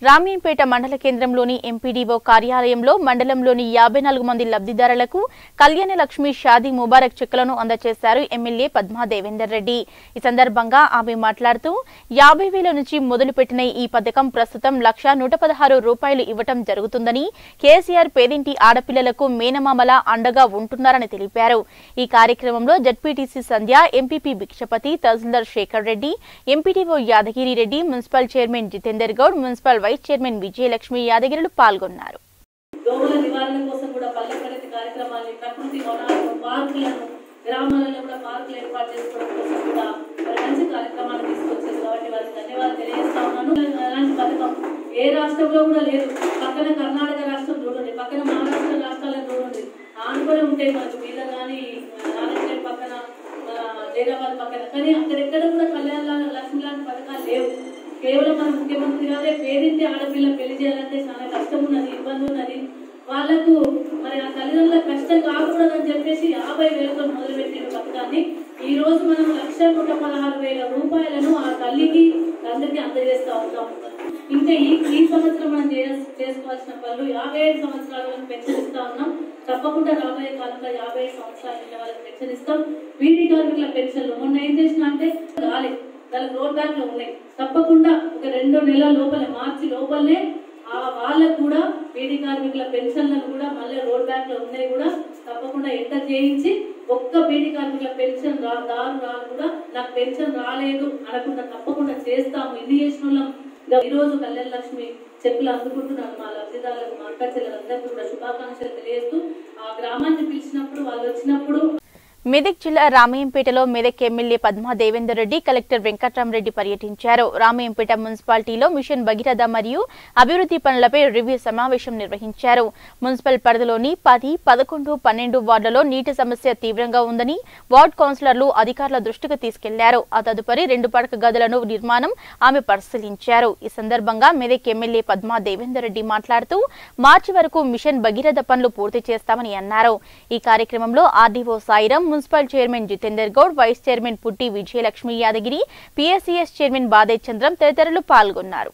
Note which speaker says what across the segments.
Speaker 1: రామీంపేట మండల కేంద్రంలోని ఎంపీడీఓ కార్యాలయంలో మండలంలోని యాభై నాలుగు మంది లబ్ధిదారులకు కళ్యాణ లక్ష్మి షాదీ ముబారక్ చెక్కులను అందజేశారు ఎమ్మెల్యే పద్మా దేవేందర్ రెడ్డి ఈ సందర్భంగా ఆమె మాట్లాడుతూ యాభై వేల నుంచి మొదలుపెట్టిన ఈ పథకం ప్రస్తుతం లక్ష నూట పదహారు రూపాయలు ఇవ్వటం జరుగుతుందని కేసీఆర్ పేదింటి ఆడపిల్లలకు మేనమామల అండగా ఉంటున్నారని తెలిపారు ఈ కార్యక్రమంలో ZPTC Sandhya MPP Bhikshapathi tahsildar Shekar Reddy MPDO Yadagiri Reddy municipal chairman Jitender Goud municipal vice chairman Vijayalakshmi యాదగిరిలు పాల్గొన్నారు
Speaker 2: దోమల నివారణ కోసం కూడా పల్లె ప్రగతి కార్యక్రమాన్ని ప్రకృతి వనాలను పార్కులను గ్రామాలలో కూడా పార్కులు ఏర్పాటు చేసుకోవడం కోసం కూడా మరి మంచి కార్యక్రమాన్ని తీసుకొచ్చారు కాబట్టి వారికి ధన్యవాదాలు తెలియజేస్తా ఉన్నాను అలాంటి పథకం ఏ రాష్ట్రంలో కూడా లేదు పక్కన కర్ణాటక రాష్ట్రం చూడండి పక్కన మహారాష్ట్ర రాష్ట్రాలను చూడండి ఆనుకొని ఉంటాయి మనకు మీద కానీ నారాయణ పక్కన మన జైరాబాద్ పక్కన కానీ అక్కడెక్కడ కూడా కళ్యాణ లక్ష్మి లాంటి పథకాలు లేవు కేవలం మన ముఖ్యమంత్రి గారే పేరింటి ఆడపిల్ల పెళ్లి చేయాలంటే చాలా కష్టం ఉన్నది ఇబ్బంది ఉన్నది వాళ్ళకు మరి ఆ తల్లిదండ్రుల కష్టం కాకూడదని చెప్పేసి యాభై వేలతో మొదలుపెట్టిన పథకాన్ని ఈ రోజు మనం లక్ష నూట పదహారు వేల రూపాయలను ఆ తల్లికి తండ్రికి అందజేస్తా ఉంటాం ఇంకా ఈ ఈ సంవత్సరం మనం చేయాల్సి- చేసుకోవాల్సిన పనులు యాభై ఐదు సంవత్సరాల వరకు పెన్షన్ ఇస్తా ఉన్నాం తప్పకుండా రాబోయే కాలంలో యాభై ఐదు సంవత్సరాల నిండిన వాళ్ళకి పెన్షన్ ఇస్తాం బీడీ కార్మికుల పెన్షన్లు మొన్న ఏం చేసిన అంటే రాలేదు వాళ్ళకి రోడ్ బ్యాక్ లో ఉన్నాయి తప్పకుండా ఒక రెండు నెలల లోపల మార్చి లోపలనే ఆ వాళ్ళకు కూడా బీడీ కార్మికుల పెన్షన్లను కూడా మళ్ళీ రోడ్ బ్యాక్ లో ఉన్నాయి కూడా తప్పకుండా ఎంటర్ చేయించి ఒక్క బీడీ కార్మికుల పెన్షన్ రా దారు రాలు కూడా నాకు పెన్షన్ రాలేదు అనకుండా తప్పకుండా చేస్తాము ఇన్ని చేసిన వాళ్ళం ఇంకా ఈ రోజు కళ్యాణ లక్ష్మి చెక్కులు అందుకుంటున్నాను మా లబ్ధిదారులకు మా అక్క చెల్లెలందరికీ కూడా శుభాకాంక్షలు తెలియజేస్తూ ఆ గ్రామాన్ని పిలిచినప్పుడు వాళ్ళు వచ్చినప్పుడు
Speaker 1: మెదక్ జిల్లా రామయ్యంపేటలో మెదక్ ఎమ్మెల్యే పద్మా దేవేందర్ రెడ్డి కలెక్టర్ వెంకట్రామరెడ్డి పర్యటించారు రామయ్యంపేట మున్సిపాలిటీలో మిషన్ భగీరథ మరియు అభివృద్ధి పనులపై రివ్యూ సమావేశం నిర్వహించారు మున్సిపల్ పరిధిలోని పది పదకొండు పన్నెండు వార్డులలో నీటి సమస్య తీవ్రంగా ఉందని వార్డు కౌన్సిలర్లు అధికారుల దృష్టికి తీసుకెళ్లారు ఆ తదుపరి రెండు పడక గదులను నిర్మాణం ఆమె పరిశీలించారు ఈ సందర్భంగా మెదక్ ఎమ్మెల్యే పద్మా దేవేందర్ రెడ్డి మాట్లాడుతూ మార్చి వరకు మిషన్ భగీరథ పనులు పూర్తి చేస్తామని అన్నారు ఈ కార్యక్రమంలో RDO Sairam municipal chairman Jitender Goud vice chairman Putti Vijayalakshmi Yadagiri PSCS chairman బాదే చంద్రం తదితరులు పాల్గొన్నారు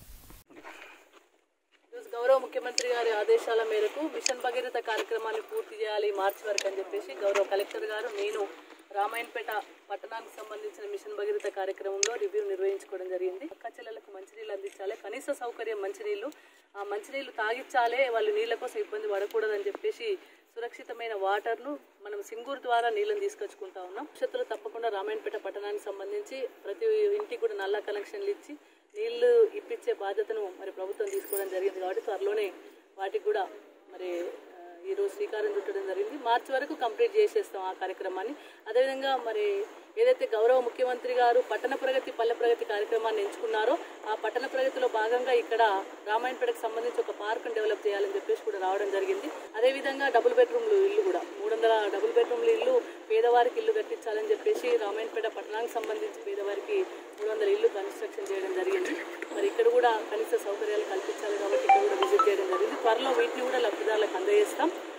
Speaker 2: ఈరోజు గౌరవ ముఖ్యమంత్రి గారి ఆదేశాల మేరకు మిషన్ భగీరథ కార్యక్రమాన్ని పూర్తి చేయాలి మార్చి వరకు అని చెప్పేసి గౌరవ కలెక్టర్ గారు నేను రామాయణపేట పట్టణానికి సంబంధించిన మిషన్ భగీరథ కార్యక్రమంలో రివ్యూ నిర్వహించుకోవడం జరిగింది అక్క చెల్లెలకు మంచినీళ్ళు అందించాలి కనీస సౌకర్యం మంచినీళ్ళు ఆ మంచినీళ్ళు తాగిచ్చాలే వాళ్ళు నీళ్ళ కోసం ఇబ్బంది పడకూడదని చెప్పేసి సురక్షితమైన వాటర్ను మనం సింగూరు ద్వారా నీళ్ళని తీసుకొచ్చుకుంటా ఉన్నాం భవిష్యత్తులో తప్పకుండా రామాయణపేట పట్టణానికి సంబంధించి ప్రతి ఇంటికి కూడా నల్ల కనెక్షన్లు ఇచ్చి నీళ్లు ఇప్పించే బాధ్యతను మరి ప్రభుత్వం తీసుకోవడం జరిగింది కాబట్టి త్వరలోనే వాటికి కూడా మరి ఆ, ఈరోజు శ్రీకారం చుట్టడం జరిగింది మార్చి వరకు కంప్లీట్ చేసేస్తాం ఆ కార్యక్రమాన్ని అదేవిధంగా మరి ఏదైతే గౌరవ ముఖ్యమంత్రి గారు పట్టణ ప్రగతి పల్లె ప్రగతి కార్యక్రమాన్ని ఎంచుకున్నారో ఆ పట్టణ ప్రగతిలో భాగంగా ఇక్కడ రామాయణపేటకు సంబంధించి ఒక పార్క్ డెవలప్ చేయాలని చెప్పేసి కూడా రావడం జరిగింది అదేవిధంగా డబుల్ బెడ్రూమ్లు ఇల్లు కూడా మూడు వందల డబుల్ బెడ్రూమ్లు ఇల్లు పేదవారికి ఇల్లు కట్టించాలని చెప్పేసి రామాయణపేట పట్టణానికి సంబంధించి పేదవారికి మూడు వందల ఇల్లు కన్స్ట్రక్షన్ చేయడం జరిగింది మరి ఇక్కడ కూడా కనీస సౌకర్యాలు కల్పించాలి కాబట్టి ఇక్కడ కూడా విజిట్ చేయడం జరిగింది త్వరలో వీటిని కూడా లబ్ధిదారులకు అందజేస్తాం